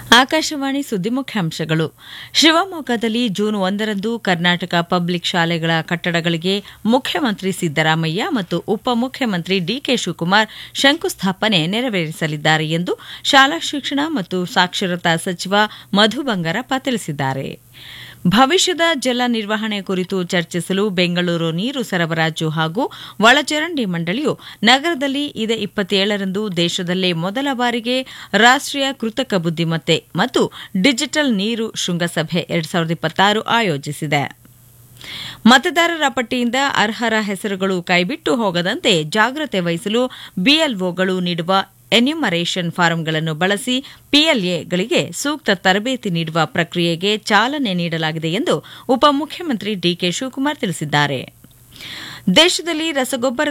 ಆಕಾಶವಾಣಿ ಸುದ್ದಿ ಮುಖ್ಯಾಂಶಗಳು ಶಿವಮೊಗ್ಗದಲ್ಲಿ ಜೂನ್ ಒಂದರಂದು ಕರ್ನಾಟಕ ಪಬ್ಲಿಕ್ ಶಾಲೆಗಳ ಕಟ್ಟಡಗಳಿಗೆ ಮುಖ್ಯಮಂತ್ರಿ ಸಿದ್ದರಾಮಯ್ಯ ಮತ್ತು ಉಪಮುಖ್ಯಮಂತ್ರಿ ಡಿಕೆ ಶಿವಕುಮಾರ್ ಶಂಕುಸ್ಥಾಪನೆ ನೆರವೇರಿಸಲಿದ್ದಾರೆ ಎಂದು ಶಾಲಾ ಶಿಕ್ಷಣ ಮತ್ತು ಸಾಕ್ಷರತಾ ಸಚಿವ ಮಧು ಬಂಗಾರಪ್ಪ ತಿಳಿಸಿದ್ದಾರೆ ಭವಿಷ್ಯದ ಜಲ ನಿರ್ವಹಣೆ ಕುರಿತು ಚರ್ಚಿಸಲು ಬೆಂಗಳೂರು ನೀರು ಸರಬರಾಜು ಹಾಗೂ ಒಳಚರಂಡಿ ಮಂಡಳಿಯು ನಗರದಲ್ಲಿ ಇದೇ ಇಪ್ಪತ್ತೇಳರಂದು ದೇಶದಲ್ಲೇ ಮೊದಲ ಬಾರಿಗೆ ರಾಷ್ಟೀಯ ಕೃತಕ ಬುದ್ದಿಮತ್ತೆ ಮತ್ತು ಡಿಜಿಟಲ್ ನೀರು ಶೃಂಗಸಭೆ ಎರಡ್ ಸಾವಿರದ ಇಪ್ಪತ್ತಾರು ಆಯೋಜಿಸಿದೆ ಮತದಾರರ ಪಟ್ಟಿಯಿಂದ ಅರ್ಹರ ಹೆಸರುಗಳು ಕೈಬಿಟ್ಟು ಹೋಗದಂತೆ ಜಾಗ್ರತೆ ವಹಿಸಲು ಬಿಎಲ್ಒಗಳು ನೀಡುವ ಎನ್ಯುಮರೇಷನ್ ಫಾರಂಗಳನ್ನು ಬಳಸಿ ಪಿಎಲ್ಎಗಳಿಗೆ ಸೂಕ್ತ ತರಬೇತಿ ನೀಡುವ ಪ್ರಕ್ರಿಯೆಗೆ ಚಾಲನೆ ನೀಡಲಾಗಿದೆ ಎಂದು ಉಪಮುಖ್ಯಮಂತ್ರಿ ಡಿಕೆ ಶಿವಕುಮಾರ್ ತಿಳಿಸಿದ್ದಾರೆ ದೇಶದಲ್ಲಿ ರಸಗೊಬ್ಬರ